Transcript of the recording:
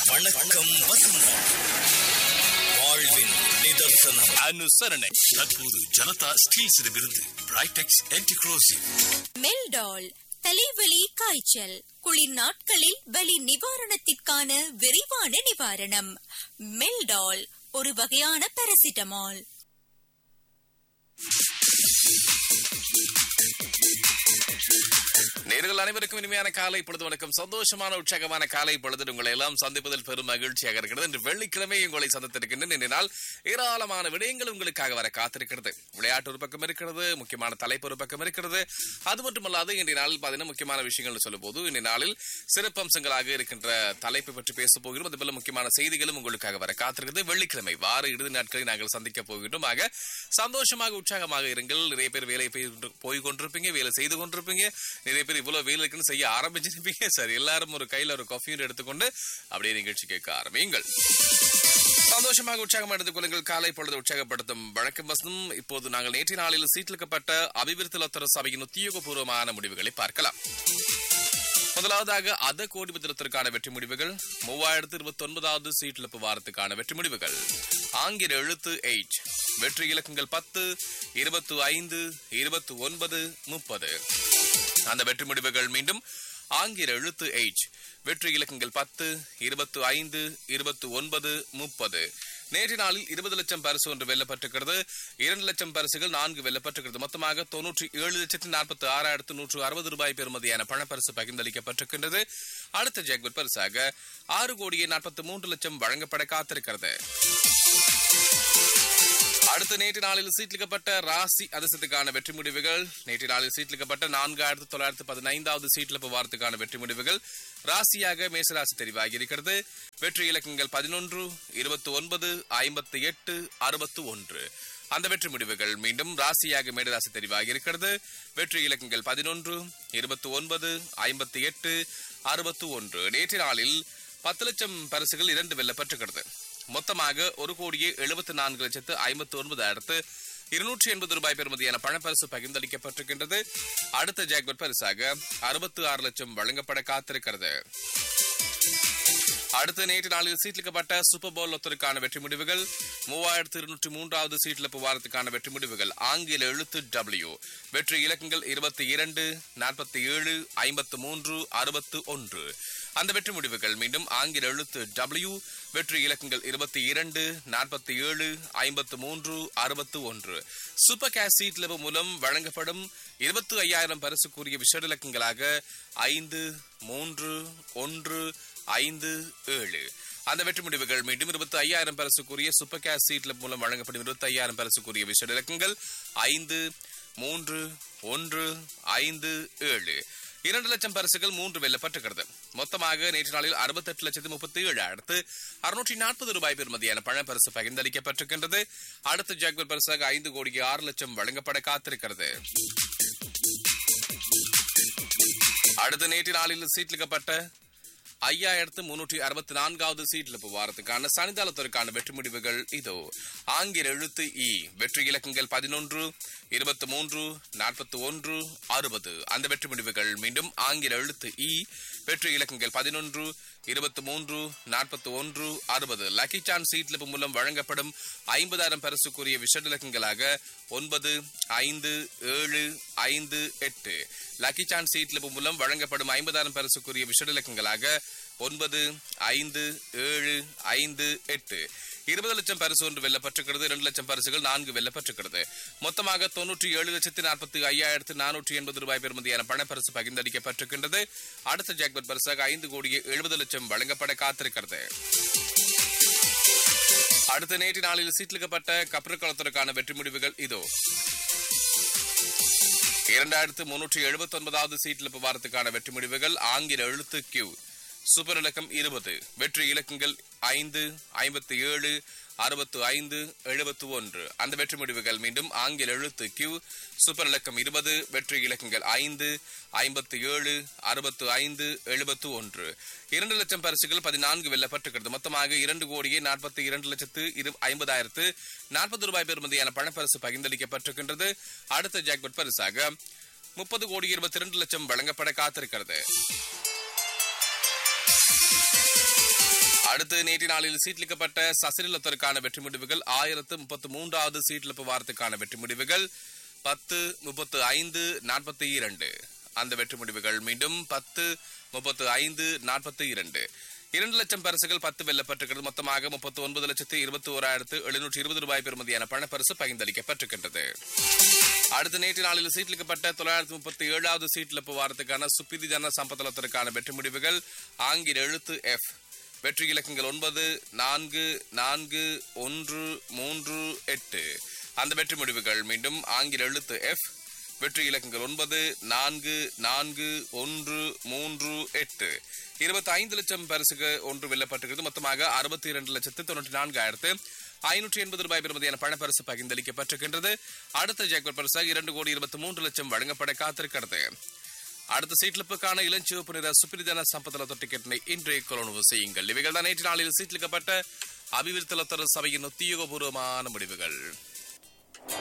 வணக்கம் வசந்தம் வாழ்வின் நிதர்சனம் அனுசரணை தற்போது ஜனதா ஸ்டீல்ஸிடமிருந்து பிரைடெக்ஸ் ஆன்டிக்ரோசிவ் மெல்டால் தலைவலி காய்ச்சல் குளிர் நாட்களில் வலி நிவாரணத்திற்கான விரைவான நிவாரணம் மெல்டால் ஒரு வகையான பாராசிட்டமால் நேர்கள் அனைவருக்கும் இனிமையான காலை பொழுது வணக்கம் சந்தோஷமான உற்சாகமான காலை பொழுது உங்களை எல்லாம் சந்திப்பதில் பெரும் மகிழ்ச்சியாக இருக்கிறது இன்று வெள்ளிக்கிழமை உங்களை சந்தித்திருக்கின்றேன் என்னால் ஏராளமான விடயங்கள் உங்களுக்காக வர காத்திருக்கிறது விளையாட்டு ஒரு பக்கம் இருக்கிறது முக்கியமான தலைப்பு ஒரு பக்கம் இருக்கிறது அது மட்டுமல்லாது இன்றைய நாளில் பார்த்தீங்கன்னா முக்கியமான விஷயங்கள் சொல்லும் போது இன்றைய நாளில் சிறப்பம்சங்களாக இருக்கின்ற தலைப்பை பற்றி பேச போகிறோம் அதுபோல முக்கியமான செய்திகளும் உங்களுக்காக வர காத்திருக்கிறது வெள்ளிக்கிழமை வார இறுதி நாட்களை நாங்கள் சந்திக்க போகின்றோம் ஆக சந்தோஷமாக உற்சாகமாக இருங்கள் நிறைய பேர் வேலை போய் கொண்டு- போய் கொண்டிருப்பீங்க வேலை செய்து கொண்டிருப்பீங்க நிறைய பேர் இவ்வளவு வேலை இருக்குன்னு செய்ய ஆரம்பிச்சிருப்பீங்க சரி எல்லாரும் ஒரு கையில ஒரு காஃபியும் எடுத்துக்கொண்டு அப்படியே நிகழ்ச்சி கேட்க ஆரம்பியுங்கள் சந்தோஷமாக உற்சாகம் எடுத்துக் கொள்ளுங்கள் காலை பொழுது உற்சாகப்படுத்தும் வழக்கம் வசனம் இப்போது நாங்கள் நேற்றைய நாளில் சீட்டிலிக்கப்பட்ட அபிவிருத்தி லத்தர சபையின் உத்தியோகபூர்வமான முடிவுகளை பார்க்கலாம் முதலாவதாக அத கோடி பத்திரத்திற்கான வெற்றி முடிவுகள் மூவாயிரத்து இருபத்தி ஒன்பதாவது சீட்டிழப்பு வாரத்துக்கான வெற்றி முடிவுகள் ஆங்கில எழுத்து எயிட் வெற்றி இலக்கங்கள் பத்து இருபத்து ஐந்து இருபத்து ஒன்பது முப்பது அந்த வெற்றி முடிவுகள் மீண்டும் ஆங்கில எழுத்து எயிட் வெற்றி இலக்கங்கள் பத்து இருபத்து ஐந்து இருபத்து ஒன்பது முப்பது நேற்று நாளில் இருபது லட்சம் பரிசு ஒன்று வெல்லப்பட்டிருக்கிறது இரண்டு லட்சம் பரிசுகள் நான்கு வெல்லப்பட்டிருக்கிறது மொத்தமாக தொன்னூற்றி ஏழு லட்சத்தி நாற்பத்தி ஆறாயிரத்து நூற்று அறுபது ரூபாய் பெறுமதியான பணப்பரிசு பகிர்ந்தளிக்கப்பட்டிருக்கின்றது அடுத்த ஜாக்பட் பரிசாக ஆறு கோடியே நாற்பத்தி மூன்று லட்சம் வழங்கப்பட காத்திருக்கிறது அடுத்து நேற்று நாளில் சீட்லிக்கப்பட்ட ராசி அதிசயத்துக்கான வெற்றி முடிவுகள் நேற்று நாளில் சீட்லிக்கப்பட்ட நான்காயிரத்து தொள்ளாயிரத்து பதினைந்தாவது சீட்லிப்பு வாரத்துக்கான வெற்றி முடிவுகள் ராசியாக மேசராசி தெரிவாகி இருக்கிறது வெற்றி இலக்கங்கள் பதினொன்று இருபத்தி ஒன்பது ஐம்பத்தி எட்டு அறுபத்து ஒன்று அந்த வெற்றி முடிவுகள் மீண்டும் ராசியாக மேடராசி தெரிவாகி இருக்கிறது வெற்றி இலக்கங்கள் பதினொன்று இருபத்தி ஒன்பது ஐம்பத்தி எட்டு அறுபத்து ஒன்று நேற்று நாளில் பத்து லட்சம் பரிசுகள் இரண்டு வெல்லப்பட்டிருக்கிறது மொத்தமாக ஒரு கோடியே எழுபத்தி நான்கு லட்சத்து ஐம்பத்தி ஒன்பதாயிரத்து இருநூற்றி எண்பது ரூபாய் பெறுமதியான பணப்பரிசு பகிர்ந்தளிக்கப்பட்டிருக்கின்றது அடுத்த ஜாக்பட் பரிசாக அறுபத்தி ஆறு லட்சம் வழங்கப்பட காத்திருக்கிறது அடுத்த நேற்று நாளில் சீட்லிக்கப்பட்ட சூப்பர் பவுல் ஒத்தருக்கான வெற்றி முடிவுகள் மூவாயிரத்து இருநூற்றி மூன்றாவது சீட்லிப்பு வாரத்துக்கான வெற்றி முடிவுகள் ஆங்கில எழுத்து டபிள்யூ வெற்றி இலக்கங்கள் இருபத்தி இரண்டு நாற்பத்தி ஏழு ஐம்பத்து மூன்று அறுபத்து ஒன்று அந்த வெற்றி முடிவுகள் மீண்டும் ஆங்கில எழுத்து டபிள்யூ வெற்றி இலக்கங்கள் இருபத்தி இரண்டு நாற்பத்தி ஏழு ஐம்பத்து மூன்று அறுபத்து ஒன்று சூப்பர் கேஷ் சீட் லெவல் மூலம் வழங்கப்படும் இருபத்தி ஐயாயிரம் பரிசுக்குரிய விஷட இலக்கங்களாக ஐந்து மூன்று ஒன்று ஐந்து ஏழு அந்த வெற்றி முடிவுகள் மீண்டும் இருபத்தி ஐயாயிரம் பரிசுக்குரிய சூப்பர் கேஷ் சீட்ல மூலம் வழங்கப்படும் இருபத்தி ஐயாயிரம் பரிசுக்குரிய விஷட இலக்கங்கள் ஐந்து மூன்று ஒன்று ஐந்து ஏழு இரண்டு லட்சம் பரிசுகள் மூன்று வெல்லப்பட்டிருக்கிறது மொத்தமாக நேற்று நாளில் அறுபத்தெட்டு லட்சத்து முப்பத்தி ஏழாயிரத்து அறுநூற்றி நாற்பது ரூபாய் பெறுமதியான பண பரிசு பகிர்ந்தளிக்கப்பட்டிருக்கின்றது அடுத்த ஜாக்பர் பரிசாக ஐந்து கோடிக்கு ஆறு லட்சம் வழங்கப்பட காத்திருக்கிறது அடுத்த நேற்று நாளில் சீட்லிக்கப்பட்ட ஐயாயிரத்து முன்னூற்றி அறுபத்தி நான்காவது சீட்ல வாரத்துக்கான சனிதாளத்திற்கான வெற்றி முடிவுகள் இதோ ஆங்கில எழுத்து இ வெற்றி இலக்கங்கள் பதினொன்று இருபத்தி மூன்று நாற்பத்தி ஒன்று அறுபது அந்த வெற்றி முடிவுகள் மீண்டும் ஆங்கில எழுத்து இ வெற்றி இலக்கங்கள் பதினொன்று இருபத்தி மூன்று நாற்பத்தி ஒன்று அறுபது லக்கி சான்ஸ் சீட்லிப்பு மூலம் வழங்கப்படும் ஐம்பதாயிரம் பரிசுக்குரிய விஷட இலக்கங்களாக ஒன்பது ஐந்து ஏழு ஐந்து எட்டு லக்கி சான்ஸ் சீட்லிப்பு மூலம் வழங்கப்படும் ஐம்பதாயிரம் பரிசுக்குரிய விஷட இலக்கங்களாக ஒன்பது ஐந்து ஏழு ஐந்து எட்டு இருபது லட்சம் பரிசு ஒன்று வெல்லப்பட்டிருக்கிறது இரண்டு லட்சம் பரிசுகள் நான்கு வெல்லப்பட்டிருக்கிறது மொத்தமாக தொன்னூற்றி ஏழு லட்சத்தி நாற்பத்தி ஐயாயிரத்து நானூற்றி எண்பது ரூபாய் பெறுமதியான பணப்பரிசு பகிர்ந்தளிக்கப்பட்டிருக்கின்றது அடுத்த ஜாக்பட் பரிசாக ஐந்து கோடியே எழுபது லட்சம் வழங்கப்பட காத்திருக்கிறது அடுத்த நேற்று நாளில் சீட்லிக்கப்பட்ட கப்பற்களத்திற்கான வெற்றி முடிவுகள் இதோ இரண்டாயிரத்து முன்னூற்றி எழுபத்தி ஒன்பதாவது சீட்லிப்பு வாரத்துக்கான வெற்றி முடிவுகள் ஆங்கில எழுத்து கியூ சூப்பர் இலக்கம் இருபது வெற்றி இலக்கங்கள் ஐந்து ஐம்பத்தி ஏழு அறுபத்து ஐந்து எழுபத்து ஒன்று அந்த வெற்றி முடிவுகள் மீண்டும் ஆங்கில எழுத்து கியூ சூப்பர் இலக்கம் இருபது வெற்றி இலக்கங்கள் ஐந்து ஐம்பத்தி ஏழு அறுபத்து ஐந்து எழுபத்து ஒன்று இரண்டு லட்சம் பரிசுகள் பதினான்கு வெல்லப்பட்டிருக்கிறது மொத்தமாக இரண்டு கோடியே நாற்பத்தி இரண்டு லட்சத்து இரு ஐம்பதாயிரத்து நாற்பது ரூபாய் பெறுமதியான பணப்பரிசு பகிர்ந்தளிக்கப்பட்டிருக்கின்றது அடுத்த ஜாக்பட் பரிசாக முப்பது கோடி இருபத்தி இரண்டு லட்சம் வழங்கப்பட காத்திருக்கிறது அடுத்து நேற்று நாளில் சீட்லிக்கப்பட்ட சசிரிலத்திற்கான வெற்றி முடிவுகள் ஆயிரத்து முப்பத்து மூன்றாவது சீட்லிப்பு வாரத்துக்கான வெற்றி முடிவுகள் பத்து முப்பத்து ஐந்து நாற்பத்தி இரண்டு அந்த வெற்றி முடிவுகள் மீண்டும் பத்து முப்பத்து ஐந்து நாற்பத்தி இரண்டு இரண்டு லட்சம் பரிசுகள் பத்து வெல்லப்பட்டிருக்கிறது மொத்தமாக முப்பத்தி ஒன்பது லட்சத்து இருபத்தி ஓராயிரத்து எழுநூற்றி இருபது ரூபாய் பெறுமதியான பணப்பரிசு பகிர்ந்தளிக்கப்பட்டிருக்கின்றது அடுத்த நேற்று நாளில் சீட்லிக்கப்பட்ட தொள்ளாயிரத்தி முப்பத்தி ஏழாவது சீட்லிப்பு வாரத்துக்கான சுப்பிதி ஜன சம்பத்தலத்திற்கான வெற்றி முடிவுகள் ஆங்கில எழுத்து எஃப் வெற்றி இலக்கங்கள் ஒன்பது நான்கு நான்கு ஒன்று மூன்று எட்டு அந்த வெற்றி முடிவுகள் மீண்டும் ஆங்கில எழுத்து எஃப் வெற்றி இலக்கங்கள் ஒன்பது நான்கு நான்கு ஒன்று மூன்று எட்டு இருபத்தி ஐந்து லட்சம் பரிசுக்கு ஒன்று வெல்லப்பட்டிருக்கிறது மொத்தமாக அறுபத்தி இரண்டு லட்சத்து தொண்ணூற்றி நான்காயிரத்து ஐநூற்றி எண்பது ரூபாய் பெறுமதியான பணப்பரிசு பகிர்ந்தளிக்கப்பட்டிருக்கின்றது அடுத்த ஜாக்பர் பரிசாக இரண்டு கோடி இருபத்தி மூன்று லட்சம் வழங்கப்பட காத்திருக்கிறது அடுத்த சீட்லிப்புக்கான இளஞ்சிவப்பு நிற சுப்பிரிதன சம்பத்தல டிக்கெட்டினை இன்றைய கொலோனவு செய்யுங்கள் இவைகள் தான் நேற்று நாளில் சீட்லிக்கப்பட்ட அபிவிருத்தலத்தர சபையின் உத்தியோகபூர்வமான முடிவுகள்